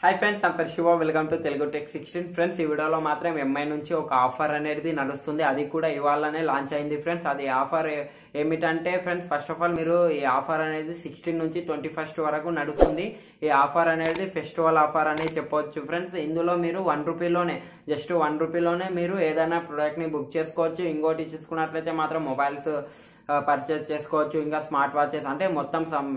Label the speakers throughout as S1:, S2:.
S1: hi friends నా పేరు Shiva welcome to Telugu tech sixteen friends ఈ వీడియోలో మాత్రం ఎంఐ నుంచి ఒక ఆఫర్ అనేది నడుస్తుంది అది కూడా ఇవాళనే లాంచ్ అయింది ఫ్రెండ్స్ అది ఆఫర్ ఏ- ఏమిటంటే ఫ్రెండ్స్ ఫస్ట్ ఆఫ్ ఆల్ మీరు ఈ ఆఫర్ అనేది సిక్స్టీన్ నుంచి ట్వంటీ ఫస్ట్ వరకు నడుస్తుంది ఈ ఆఫర్ అనేది ఫెస్టివల్ ఆఫర్ అనేది చెప్పవచ్చు ఫ్రెండ్స్ ఇందులో మీరు వన్ రూపీలోనే జస్ట్ వన్ రూపీలోనే మీరు ఏదైనా ప్రోడక్ట్ ని బుక్ చేసుకోవచ్చు ఇంకోటి చూసుకున్నట్లయితే మాత్రం మొబైల్స్ పర్చేస్ చేసుకోవచ్చు ఇంకా స్మార్ట్ వాచెస్ అంటే మొత్తం సం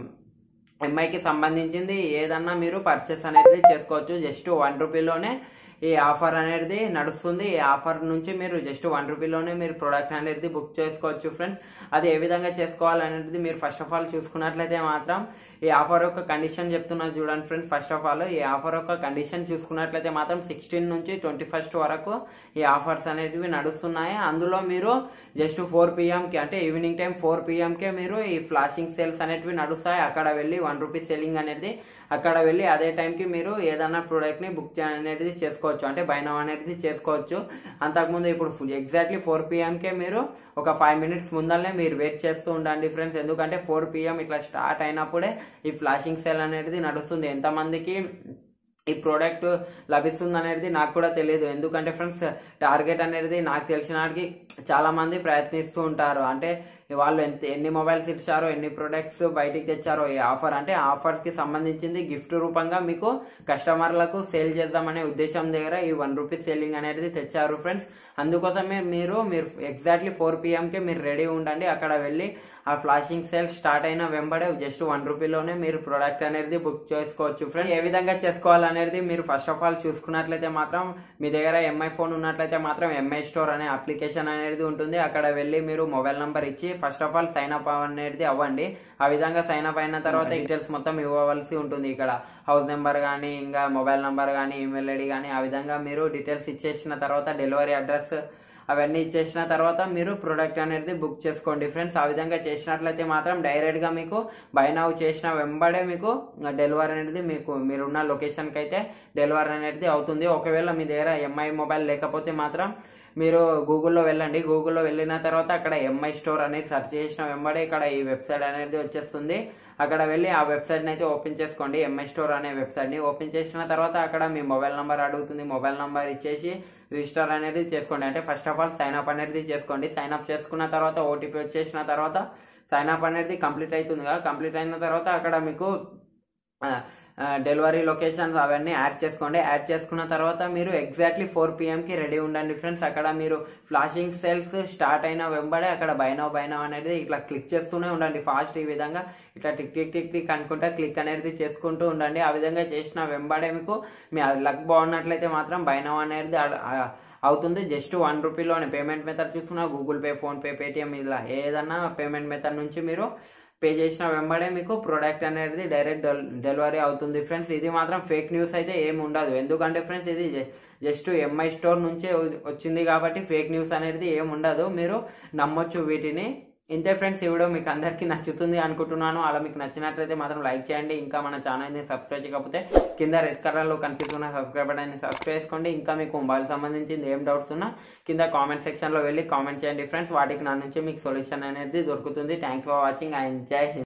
S1: ఎంఐకి సంబంధించింది ఏదన్నా మీరు పర్చేస్ అనేది చేసుకోవచ్చు జస్ట్ వన్ రూపీలోనే ఈ ఆఫర్ అనేది నడుస్తుంది ఈ ఆఫర్ నుంచి మీరు జస్ట్ వన్ రూపీలోనే మీరు ప్రోడక్ట్ అనేది బుక్ చేసుకోవచ్చు ఫ్రెండ్స్ అది ఏ విధంగా చేసుకోవాలనేది మీరు ఫస్ట్ ఆఫ్ ఆల్ చూసుకున్నట్లయితే మాత్రం ఈ ఆఫర్ యొక్క కండిషన్ చెప్తున్నా చూడండి ఫ్రెండ్స్ ఫస్ట్ ఆఫ్ ఆల్ ఈ ఆఫర్ యొక్క కండిషన్ చూసుకున్నట్లయితే మాత్రం సిక్స్టీన్ నుంచి ట్వంటీ ఫస్ట్ వరకు ఈ ఆఫర్స్ అనేటివి నడుస్తున్నాయి అందులో మీరు జస్ట్ ఫోర్ కి అంటే ఈవినింగ్ టైం ఫోర్ కే మీరు ఈ ఫ్లాషింగ్ సేల్స్ అనేటివి నడుస్తాయి అక్కడ వెళ్ళి వన్ రూపీ సెల్లింగ్ అనేది అక్కడ వెళ్ళి అదే టైంకి మీరు ఏదైనా ప్రోడక్ట్ ని బుక్ అనేది చేసుకోవచ్చు అంటే బైనవ్ అనేది చేసుకోవచ్చు అంతకుముందు ఇప్పుడు ఎగ్జాక్ట్లీ ఫోర్ కే మీరు ఒక ఫైవ్ మినిట్స్ ముందరనే మీరు వెయిట్ చేస్తూ ఉండండి ఫ్రెండ్స్ ఎందుకంటే ఫోర్ పిఎం ఇట్లా స్టార్ట్ అయినప్పుడే ఈ ఫ్లాషింగ్ సేల్ అనేది నడుస్తుంది ఎంతమందికి ఈ ప్రోడక్ట్ లభిస్తుంది అనేది నాకు కూడా తెలియదు ఎందుకంటే ఫ్రెండ్స్ టార్గెట్ అనేది నాకు తెలిసిన వాడికి చాలా మంది ప్రయత్నిస్తూ ఉంటారు అంటే వాళ్ళు ఎంత ఎన్ని మొబైల్స్ ఇచ్చారో ఎన్ని ప్రొడక్ట్స్ బయటికి తెచ్చారో ఈ ఆఫర్ అంటే ఆఫర్ కి సంబంధించింది గిఫ్ట్ రూపంగా మీకు కస్టమర్లకు సేల్ చేద్దామనే ఉద్దేశం దగ్గర ఈ వన్ రూపీ సేలింగ్ అనేది తెచ్చారు ఫ్రెండ్స్ అందుకోసమే మీరు మీరు ఎగ్జాక్ట్లీ ఫోర్ కి మీరు రెడీ ఉండండి అక్కడ వెళ్ళి ఆ ఫ్లాషింగ్ సేల్ స్టార్ట్ అయిన వెంబడే జస్ట్ వన్ రూపీలోనే మీరు ప్రోడక్ట్ అనేది బుక్ చేసుకోవచ్చు ఫ్రెండ్స్ ఏ విధంగా చేసుకోవాలనేది మీరు ఫస్ట్ ఆఫ్ ఆల్ చూసుకున్నట్లయితే మాత్రం మీ దగ్గర ఎంఐ ఫోన్ ఉన్నట్లయితే మాత్రం ఎంఐ స్టోర్ అనే అప్లికేషన్ అనేది ఉంటుంది అక్కడ వెళ్ళి మీరు మొబైల్ నంబర్ ఇచ్చి first of all sign up అనేది అవ్వండి ఆ విధంగా సైన్ అప్ అయిన తర్వాత డీటెయిల్స్ మొత్తం ఇవ్వవలసి ఉంటుంది ఇక్కడ హౌస్ నెంబర్ కానీ ఇంకా మొబైల్ నంబర్ కానీ ఈమెయిల్ ఐడి కానీ ఆ విధంగా మీరు డీటెయిల్స్ ఇచ్చేసిన తర్వాత డెలివరీ అడ్రస్ అవన్నీ ఇచ్చేసిన తర్వాత మీరు ప్రోడక్ట్ అనేది బుక్ చేసుకోండి ఫ్రెండ్స్ ఆ విధంగా చేసినట్లయితే మాత్రం డైరెక్ట్ గా మీకు బై నౌ చేసిన వెంబడే మీకు డెలివరీ అనేది మీకు మీరున్న లొకేషన్ కి అయితే డెలివరీ అనేది అవుతుంది ఒకవేళ మీ దగ్గర ఎంఐ మొబైల్ లేకపోతే మాత్రం మీరు గూగుల్లో వెళ్ళండి గూగుల్లో వెళ్ళిన తర్వాత అక్కడ ఎంఐ స్టోర్ అనేది సెర్చ్ చేసిన వెంబడే ఇక్కడ ఈ వెబ్సైట్ అనేది వచ్చేస్తుంది అక్కడ వెళ్ళి ఆ వెబ్సైట్ అయితే ఓపెన్ చేసుకోండి ఎంఐ స్టోర్ అనే వెబ్సైట్ ని ఓపెన్ చేసిన తర్వాత అక్కడ మీ మొబైల్ నంబర్ అడుగుతుంది మొబైల్ నంబర్ ఇచ్చేసి రిజిస్టర్ అనేది చేసుకోండి అంటే first of all sign up అనేది చేసుకోండి సైన్ అప్ చేసుకున్న తర్వాత ఓటీపీ వచ్చేసిన తర్వాత సైన్ అప్ అనేది కంప్లీట్ అవుతుంది కదా కంప్లీట్ అయిన తర్వాత అక్కడ మీకు డెలివరీ లొకేషన్స్ అవన్నీ యాడ్ చేసుకోండి యాడ్ చేసుకున్న తర్వాత మీరు ఎగ్జాక్ట్లీ ఫోర్ కి రెడీ ఉండండి ఫ్రెండ్స్ అక్కడ మీరు ఫ్లాషింగ్ సెల్స్ స్టార్ట్ అయిన వెంబడే అక్కడ బైనవ్ బైనవ్ అనేది ఇట్లా క్లిక్ చేస్తూనే ఉండండి ఫాస్ట్ ఈ విధంగా ఇట్లా టిక్ టిక్ టిక్ టిక్ అనుకుంటా క్లిక్ అనేది చేసుకుంటూ ఉండండి ఆ విధంగా చేసిన వెంబడే మీకు మీ లక్ బాగున్నట్లయితే మాత్రం బైనవ్ అనేది ఆ- ఆ- అవుతుంది జస్ట్ వన్ రూపీలోనే పేమెంట్ మెథడ్ చూసుకున్నా Google Pay PhonePe Paytm ఇలా ఏదన్నా పేమెంట్ మెథడ్ నుంచి మీరు పే చేసిన వెంబడే మీకు ప్రోడక్ట్ అనేది డైరెక్ట్ డెలివరీ అవుతుంది ఫ్రెండ్స్ ఇది మాత్రం ఫేక్ న్యూస్ అయితే ఏమి ఉండదు ఎందుకంటే ఫ్రెండ్స్ ఇది జస్ట్ ఎంఐ స్టోర్ నుంచే వచ్చింది కాబట్టి ఫేక్ న్యూస్ అనేది ఏమి ఉండదు మీరు నమ్మొచ్చు వీటిని ఇంతే ఫ్రెండ్స్ ఈ వీడియో మీకు అందరికీ నచ్చుతుంది అనుకుంటున్నాను అలా మీకు నచ్చినట్లయితే మాత్రం లైక్ చేయండి ఇంకా మన ఛానల్ని సబ్స్క్రైబ్ చేయకపోతే కింద రెడ్ కలర్లో కనిపిస్తున్న సబ్స్క్రైబ్ బటన్ని సబ్స్క్రైబ్ చేసుకోండి ఇంకా మీకు మొబైల్ సంబంధించింది ఏం డౌట్స్ ఉన్నా కింద కామెంట్ సెక్షన్లో వెళ్ళి కామెంట్ చేయండి ఫ్రెండ్స్ వాటికి నా నుంచి మీకు సొల్యూషన్ అనేది దొరుకుతుంది thanks for watching I enjoy